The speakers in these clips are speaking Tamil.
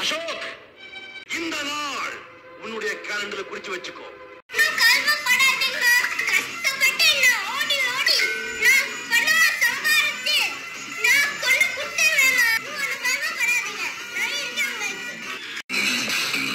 அசோக் இந்த நாள் உன்னுடைய கேலண்டர்ல குறிச்சு வச்சுக்கோ நான் கர்மப்படாதீங்க. கஷ்டப்பட்டு நான் ஓடி ஓடி நான் பணமா சம்பாரிச்சு நான் கொண்டு குடுத்துருவேம்மா. நீங்க ஒண்ணும் கர்மப்படாதீங்க. நான் இருக்கேன் உங்களுக்கு.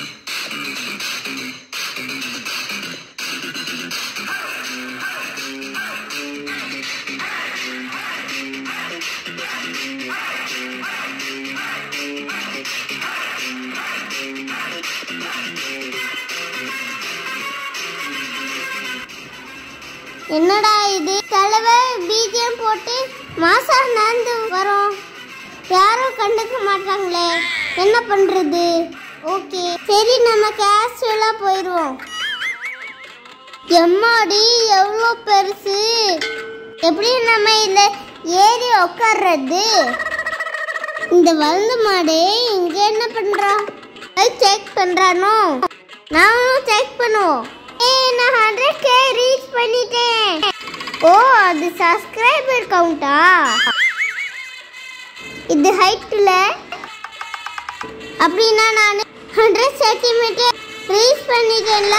என்னடா இது தலைவர் பிஜிஎம் போட்டு மாசா நடந்து வரோம் யாரும் கண்டுக்க மாட்டாங்களே என்ன பண்றது ஓகே சரி நம்ம கேஷுவலா போயிடுவோம் எம்மாடி எவ்வளோ பெருசு எப்படி நம்ம இதுல ஏறி உட்கார்றது இந்த வளர்ந்த மாடு இங்க என்ன பண்றான் செக் பண்றானோ நானும் செக் பண்ணுவோம் ஏய் நான் ஹண்ட்ரட் கே ரீச் பண்ணிட்டேன் ஓ அது சப்ஸ்கிரைபர் கவுண்டா இது ஹைட்ல அப்படின்னா நான் ஹண்ட்ரட் சென்டிமீட்டர் ரீச் பண்ணிட்டேன்ல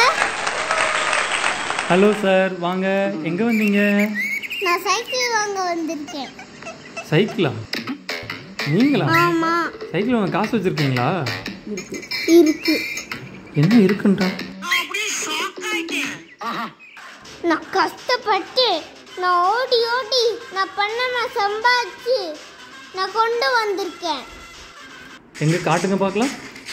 ஹலோ சார் வாங்க எங்கே வந்தீங்க நான் சைக்கிள் வாங்க வந்திருக்கேன் சைக்கிளா நீங்களா ஆமா சைக்கிள் வாங்க காசு வச்சுருக்கீங்களா இருக்கு என்ன இருக்குன்றா நான் கஷ்டப்பட்டு நான் ஓடி ஓடி நான் பண்ண நான் சம்பாதிச்சு நான் கொண்டு வந்திருக்கேன் எங்கே காட்டுங்க பார்க்கலாம்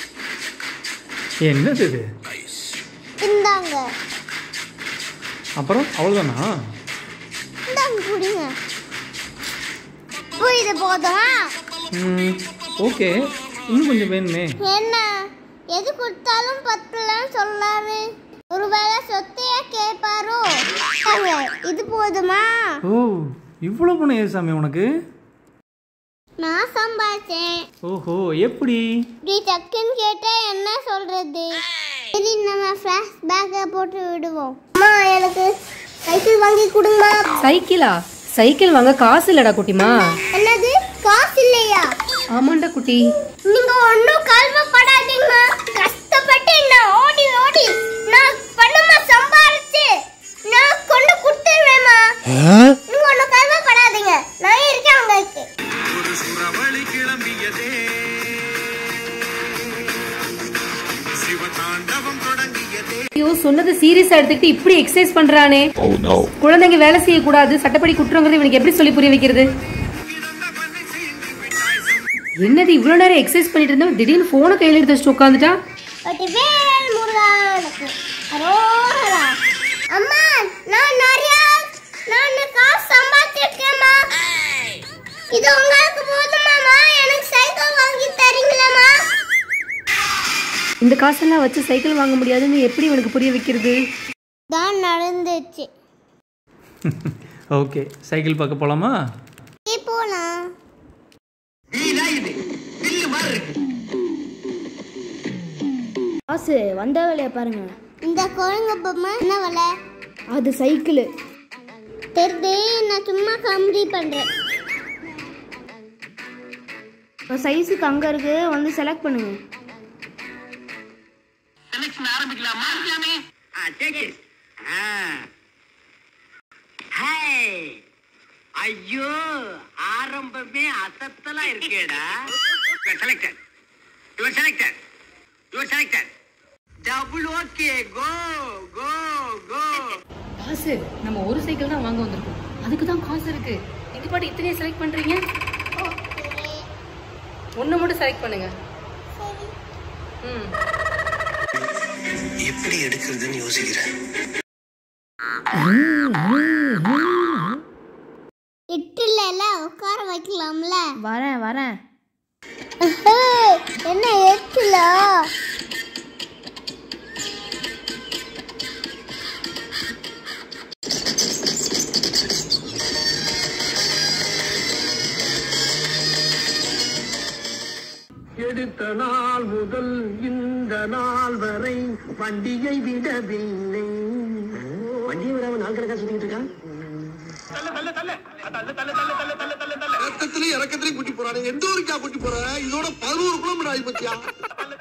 என்னது இது இந்தாங்க அப்புறம் அவ்வளோதானா இந்தாங்க குடிங்க இப்போ இது போதுமா ம் ஓகே இன்னும் கொஞ்சம் வேணுமே என்ன எது கொடுத்தாலும் பத்தலன்னு சொல்லாரு ஒருவேளை சொத்தையா கேட்பாரோ தாங்க, இது போதுமா ஓ இவ்வளோ பணம் ஏ சாமி உனக்கு நான் சம்பாதிச்சேன் ஓஹோ எப்படி இப்படி டக்குன்னு கேட்டா என்ன சொல்றது சரி நம்ம ஃபிளாஷ் பேக்கை போட்டு விடுவோம் அம்மா எனக்கு சைக்கிள் வாங்கி கொடுங்கம்மா சைக்கிளா சைக்கிள் வாங்க காசு இல்லடா குட்டிமா என்னது காசு இல்லையா ஆமாண்டா குட்டி நீங்க ஒண்ணும் கல்வப்படாதீங்க கஷ்டப்பட்டு நான் ஓடி ஓடி நான் பணமா சம்பாரிச்சு நான் கொண்டு கொடுத்துருவேம்மா நீங்க ஒண்ணும் கல்வப்படாதீங்க நான் இருக்கேன் உங்களுக்கு ஒரு சுறவழி கிளம்பியதே சிவதாண்டவம் தொடங்கியதே ஐயோ சொன்னது சீரியஸா எடுத்துக்கிட்டு இப்படி எக்ஸசைஸ் பண்றானே குழந்தைங்க வேலை செய்யக்கூடாது சட்டப்படி குற்றங்கிறது இவனுக்கு எப்படி சொல்லி புரிய வைக்கிறது என்னது இவ்வளவு நேரம் எக்ஸசைஸ் பண்ணிட்டு இருந்தவன் திடீர்னு போனை கையில எடுத்து வச்சுட்டு உட்காந்துட்டான் பட்டி வேல் முருகனுக்கு அரோகரா அம்மா நான் நிறைய நான் காசு சம்பாதிச்சிருக்கேம்மா இது உங்களுக்கு போதுமாம்மா எனக்கு சைக்கிள் வாங்கி தரீங்களாம்மா இந்த காசெல்லாம் வச்சு சைக்கிள் வாங்க முடியாதுன்னு எப்படி இவனுக்கு புரிய வைக்கிறது தான் நடந்துச்சு ஓகே சைக்கிள் பார்க்க போகலாமா ஏ போலாம் காசு வந்த வேலையை பாருங்க இந்த குழந்தை பொம்மை என்ன விலை அது சைக்கிள் தெரியுது நான் சும்மா காமெடி பண்றேன் சைஸுக்கு அங்கே இருக்கு வந்து செலக்ட் பண்ணுங்க செலக்ஷன் ஆரம்பிக்கலாமா ஆ டேக் இட் ஹாய் ஐயோ ஆரம்பமே அசத்தலா இருக்கேடா selected your selected your selected double okay go go go காசு நம்ம ஒரு சைக்கிள் தான் வாங்க வந்திருக்கோம் அதுக்கு தான் காசு இருக்கு இது பாட்டு இத்தனையே செலக்ட் பண்றீங்க ஒன்று மட்டும் செலக்ட் பண்ணுங்க ம் எப்படி எடுக்கிறதுன்னு யோசிக்கிறேன் இட்டுல உட்கார வைக்கலாம்ல வரேன் வரேன் என்ன எட்டுல எடுத்த நாள் முதல் இந்த நாள் வரை வண்டியை விடவில்லை வண்டியை விடாம நாள் கணக்கா சுத்திட்டு இருக்கான் இறக்கத்திலையும் இறக்கத்திலையும் கூட்டி போறானு எந்த ஊருக்கா கூட்டி போற இதோட பதினோரு கிலோமீட்டர் ஆகி பத்தியா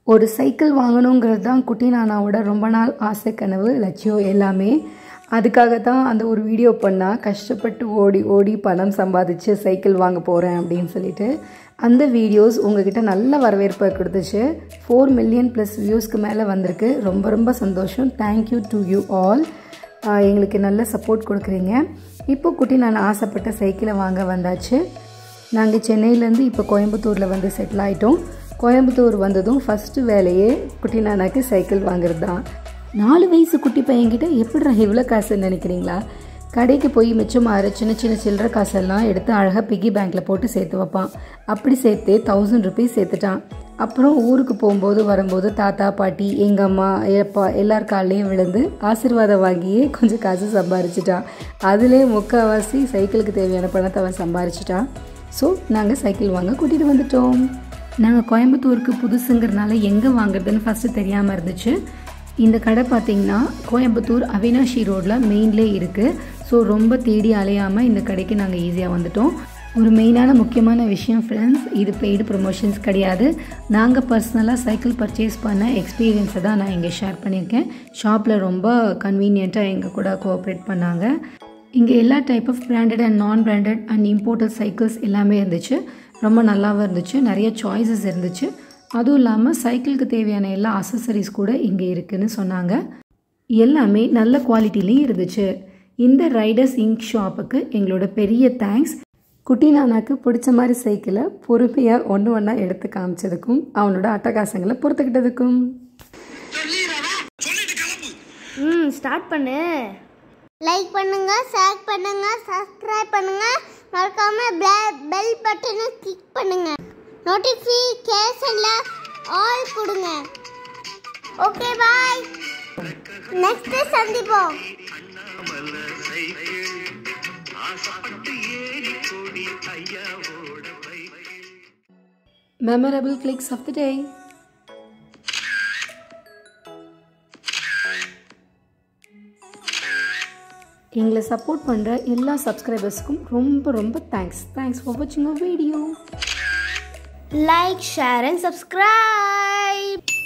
ஒரு சைக்கிள் வாங்கணுங்கிறது தான் குட்டி நானாவோட ரொம்ப நாள் ஆசை கனவு லட்சியம் எல்லாமே அதுக்காக தான் அந்த ஒரு வீடியோ பண்ணால் கஷ்டப்பட்டு ஓடி ஓடி பணம் சம்பாதிச்சு சைக்கிள் வாங்க போகிறேன் அப்படின்னு சொல்லிட்டு அந்த வீடியோஸ் உங்ககிட்ட நல்ல வரவேற்பை கொடுத்துச்சு ஃபோர் மில்லியன் ப்ளஸ் வியூஸ்க்கு மேலே வந்திருக்கு ரொம்ப ரொம்ப சந்தோஷம் தேங்க்யூ டு யூ ஆல் எங்களுக்கு நல்ல சப்போர்ட் கொடுக்குறீங்க இப்போ குட்டி நான் ஆசைப்பட்ட சைக்கிளை வாங்க வந்தாச்சு நாங்கள் சென்னையிலேருந்து இப்போ கோயம்புத்தூரில் வந்து செட்டில் ஆகிட்டோம் கோயம்புத்தூர் வந்ததும் ஃபஸ்ட்டு வேலையே குட்டி நானாக்கு சைக்கிள் வாங்குறது தான் நாலு வயசு குட்டி பையன்கிட்ட எப்படிடா இவ்வளோ காசுன்னு நினைக்கிறீங்களா கடைக்கு போய் மிச்சமாகிற சின்ன சின்ன சில்லற காசெல்லாம் எடுத்து அழகாக பிக்கி பேங்க்கில் போட்டு சேர்த்து வைப்பான் அப்படி சேர்த்து தௌசண்ட் ருபீஸ் சேர்த்துட்டான் அப்புறம் ஊருக்கு போகும்போது வரும்போது தாத்தா பாட்டி எங்கள் அம்மா எப்பா எல்லார் காலையும் விழுந்து ஆசீர்வாதம் வாங்கியே கொஞ்சம் காசு சம்பாரிச்சிட்டான் அதிலே முக்கால்வாசி சைக்கிளுக்கு தேவையான பணத்தை அவன் சம்பாரிச்சிட்டான் ஸோ நாங்கள் சைக்கிள் வாங்க கூட்டிகிட்டு வந்துட்டோம் நாங்கள் கோயம்புத்தூருக்கு புதுசுங்கிறனால எங்கே வாங்குறதுன்னு ஃபஸ்ட்டு தெரியாமல் இருந்துச்சு இந்த கடை பார்த்தீங்கன்னா கோயம்புத்தூர் அவினாஷி ரோட்டில் மெயின்லேயே இருக்குது ஸோ ரொம்ப தேடி அலையாமல் இந்த கடைக்கு நாங்கள் ஈஸியாக வந்துட்டோம் ஒரு மெயினான முக்கியமான விஷயம் ஃப்ரெண்ட்ஸ் இது பெய்டு ப்ரொமோஷன்ஸ் கிடையாது நாங்கள் பர்சனலாக சைக்கிள் பர்ச்சேஸ் பண்ண எக்ஸ்பீரியன்ஸை தான் நான் இங்கே ஷேர் பண்ணியிருக்கேன் ஷாப்பில் ரொம்ப கன்வீனியண்ட்டாக எங்கள் கூட கோஆப்ரேட் பண்ணாங்க இங்கே எல்லா type of branded and non branded and imported cycles எல்லாமே இருந்துச்சு ரொம்ப நல்லாவும் இருந்துச்சு நிறைய சாய்ஸஸ் இருந்துச்சு அதுவும் இல்லாமல் சைக்கிளுக்கு தேவையான எல்லா அசசரிஸ் கூட இங்கே இருக்குன்னு சொன்னாங்க எல்லாமே நல்ல குவாலிட்டிலையும் இருந்துச்சு இந்த ரைடர்ஸ் இங்க் ஷாப்புக்கு எங்களோட பெரிய தேங்க்ஸ் குட்டி நானாக்கு பிடிச்ச மாதிரி சைக்கிளை பொறுமையாக ஒன்று ஒன்றா எடுத்து காமிச்சதுக்கும் அவனோட அட்டகாசங்களை பொறுத்துக்கிட்டதுக்கும் ம் ஸ்டார்ட் பண்ணு லைக் பண்ணுங்க ஷேர் பண்ணுங்க சப்ஸ்கிரைப் பண்ணுங்க மறக்காம பெல் பட்டனை கிளிக் பண்ணுங்க நோட்டிஃபிகேஷன்ல ஆல் கொடுங்க ஓகே பாய் நெக்ஸ்ட் சந்திப்போம் memorable clicks of the day எங்களை சப்போர்ட் பண்ணுற எல்லா சப்ஸ்கிரைபர்ஸ்க்கும் ரொம்ப ரொம்ப தேங்க்ஸ் தேங்க்ஸ் ஃபார் வாட்சிங் a video like share and subscribe